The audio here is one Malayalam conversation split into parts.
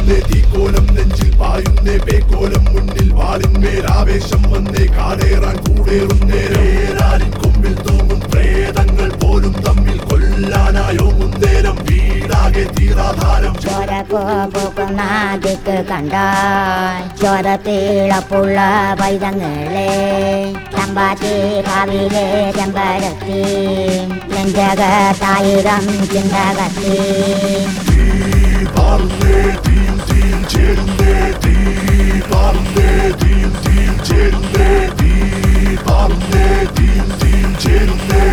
പായുന്നേ തീക്കോലം നെഞ്ചിൽ പായുന്നേ പേക്കോലം മുന്നിൽ വാളിന്മേൽ ആവേശം വന്നേ കാടേറാൻ കൂടേറുന്നേ ഏറാലിൻ കൊമ്പിൽ തൂങ്ങും പ്രേതങ്ങൾ പോലും തമ്മിൽ കൊല്ലാനായോ മുന്നേരം വീടാകെ തീരാധാരം ചോരപ്പോ പൂക്കുന്ന ദിക്ക് കണ്ടാൽ ചോരത്തിളപ്പുള്ള പൈതങ്ങളെ ചമ്പാത്തി കാവിലെ ചെമ്പരത്തി നെഞ്ചകത്തായിരം ചിന്തകത്തി തീ പാറുന്നേ തീയും തീയും ചേരുന്നേ തീ പാറുന്നേ തീയും തീയും ചേരുന്നേ തീ പാറുന്നേ തീയും തീയും ചേരുന്നേ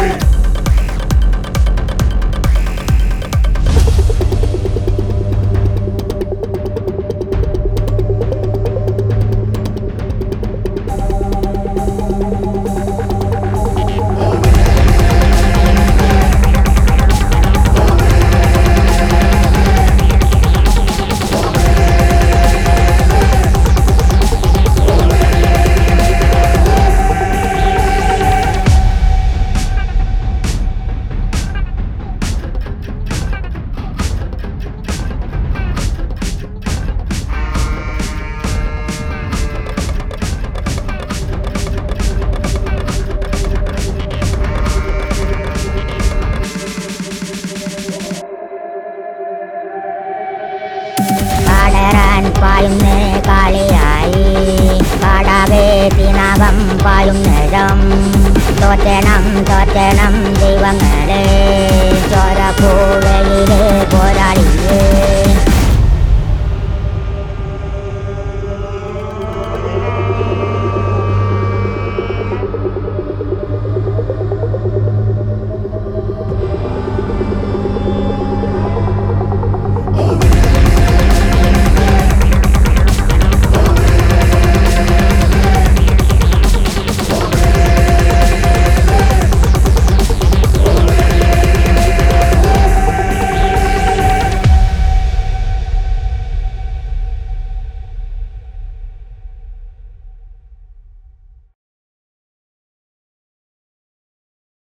കാടരാൻ പായുന്നേ കാളിയായി കാടാകെ തീനാകം പായും നേരം തോറ്റണം തോറ്റണം